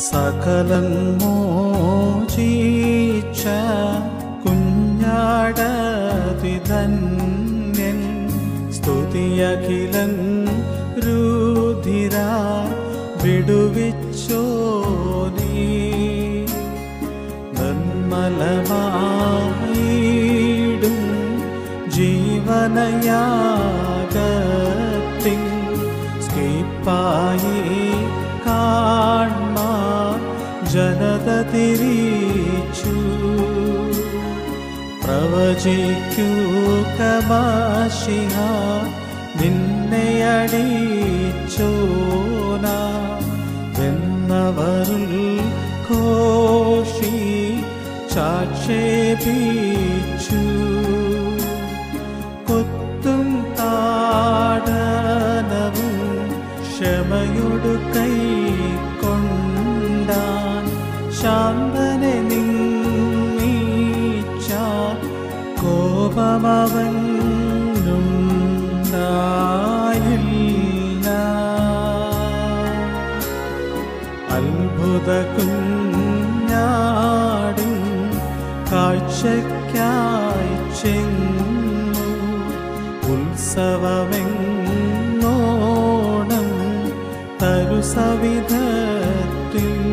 സകലം മോചിച്ച കുഞ്ഞാടതിധന്യൻ സ്തുതിയഖിലൻ രുധിര വിടുവിച്ചോ നീ നിർമ്മലമായിടും ജീവനയാകത്തിൻ സ്കീപ്പായി കാൺമാ ജനത തിരിച്ചു പ്രവചിക്കൂ കമാശിഹ നിന്നെ അടിച്ചോന എന്നവരുൾ കോഷി ചാക്ഷേപിച്ചു കൊത്തും താടനവും ക്ഷമയൊടു കൈ കൊണ്ടാൻ ശാന്തനെ നിന്നീച്ച കോപമവനുണ്ടായില്ല അത്ഭുത കുഞ്ഞാടും കാഴ്ചയ്ക്കായി ചെന്നു ഉത്സവമെങ്ങോണം തരുസവിധത്തിൽ